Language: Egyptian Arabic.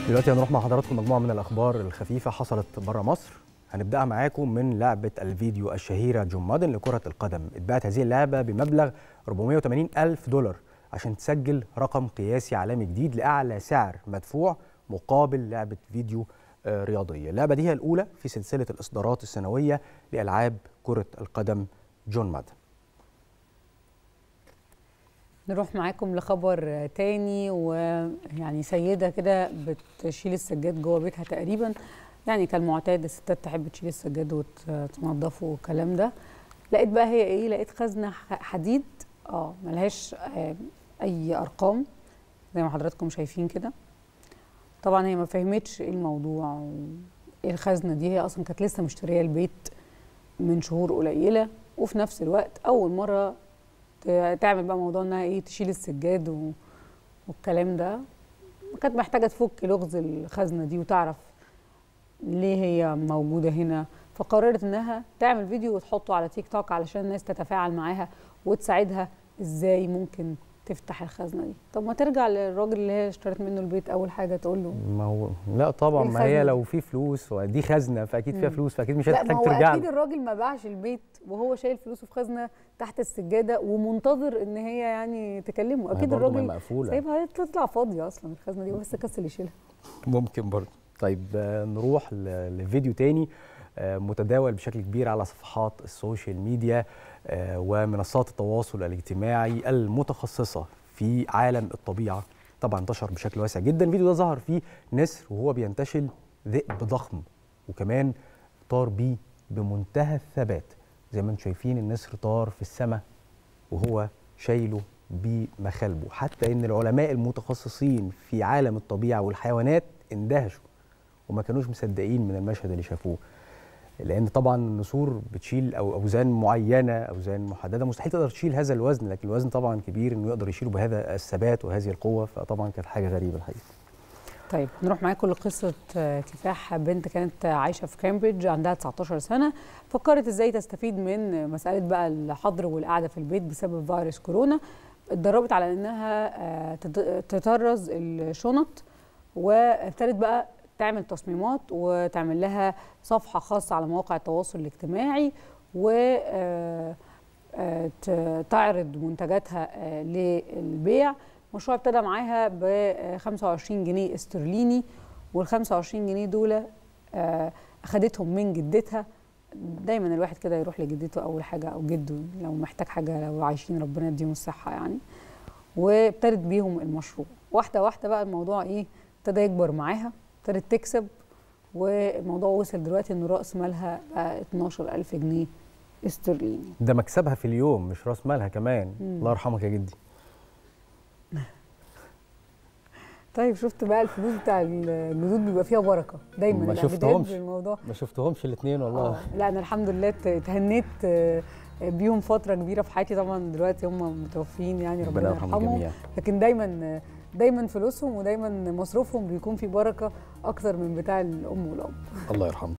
دلوقتي هنروح مع حضراتكم مجموعه من الاخبار الخفيفه حصلت بره مصر هنبداها معاكم من لعبه الفيديو الشهيره جون مادن لكره القدم اتباعت هذه اللعبه بمبلغ 480 الف دولار عشان تسجل رقم قياسي عالمي جديد لاعلى سعر مدفوع مقابل لعبه فيديو آه، رياضيه اللعبه دي هي الاولى في سلسله الاصدارات السنويه لالعاب كره القدم جون مادن نروح معاكم لخبر تاني ويعني سيدة كده بتشيل السجاد جوه بيتها تقريبا يعني كالمعتاد الستات تحب تشيل السجاد وتنضفه والكلام ده لقيت بقى هي ايه لقيت خزنة ح- حديد اه ملهاش آه اي ارقام زي ما حضراتكم شايفين كده طبعا هي ما فهمتش ايه الموضوع وايه الخزنة دي هي اصلا كانت لسه مشترية البيت من شهور قليلة وفي نفس الوقت اول مرة ت- تعمل بقى موضوع انها ايه تشيل السجاد و... والكلام ده كانت محتاجه تفك لغز الخزنه دي وتعرف ليه هي موجوده هنا فقررت انها تعمل فيديو وتحطه على تيك توك علشان الناس تتفاعل معاها وتساعدها ازاي ممكن تفتح الخزنه دي طب ما ترجع للراجل اللي هي اشترت منه البيت اول حاجه تقول له ما هو لا طبعا إيه ما هي الخزنة لو في فلوس ودي خزنه فاكيد فيها مم. فلوس فاكيد مش لا هتحتاج ما هو ترجع اكيد له الراجل ما باعش البيت وهو شايل فلوسه في خزنه تحت السجاده ومنتظر ان هي يعني تكلمه ما هي اكيد برضه ما هي الراجل مقفوله سايبها تطلع فاضيه اصلا الخزنه دي بس كسل يشيلها ممكن برضه طيب آه، نروح ل- لفيديو تاني آه، متداول بشكل كبير على صفحات السوشيال ميديا آه، ومنصات التواصل الاجتماعي المتخصصة في عالم الطبيعة طبعا انتشر بشكل واسع جدا الفيديو ده ظهر فيه نسر وهو بينتشل ذئب ضخم وكمان طار بيه بمنتهى الثبات زي ما انتم شايفين النسر طار في السماء وهو شايله بمخالبه حتى ان العلماء المتخصصين في عالم الطبيعه والحيوانات اندهشوا وما كانوش مصدقين من المشهد اللي شافوه لان طبعا النسور بتشيل او اوزان معينه اوزان محدده مستحيل تقدر تشيل هذا الوزن لكن الوزن طبعا كبير انه يقدر يشيله بهذا الثبات وهذه القوه فطبعا كانت حاجه غريبه الحقيقه طيب نروح معاكم لقصه آه، كفاح بنت كانت عايشه في كامبريدج عندها 19 سنه فكرت ازاي تستفيد من مساله بقى الحظر والقعده في البيت بسبب فيروس كورونا اتدربت على انها آه، تت- تطرز الشنط وابتدت بقى تعمل تصميمات وتعمل لها صفحه خاصه على مواقع التواصل الاجتماعي و آه، آه، ت- تعرض منتجاتها آه، للبيع مشروع ابتدى معاها ب 25 جنيه استرليني وال 25 جنيه دول آه، اخدتهم من جدتها دايما الواحد كده يروح لجدته اول حاجه او جده لو محتاج حاجه لو عايشين ربنا يديهم الصحه يعني وابتدت بيهم المشروع واحده واحده بقى الموضوع ايه ابتدى يكبر معاها ابتدت تكسب والموضوع وصل دلوقتي انه راس مالها بقى 12000 جنيه استرليني ده مكسبها في اليوم مش راس مالها كمان مم. الله يرحمك يا جدي طيب شفت بقى الفلوس بتاع الجدود بيبقى فيها بركه دايما ما الأجداد شفتهمش. الموضوع ما شفتهمش الاثنين والله آه، لا انا الحمد لله ت- اتهنيت آه، بيهم فتره كبيره في حياتي طبعا دلوقتي هم متوفيين يعني ربنا ربنا يرحمهم يرحمهم جميعا لكن دايما دايما فلوسهم ودايما مصروفهم بيكون في بركه اكتر من بتاع الام والاب الله يرحمه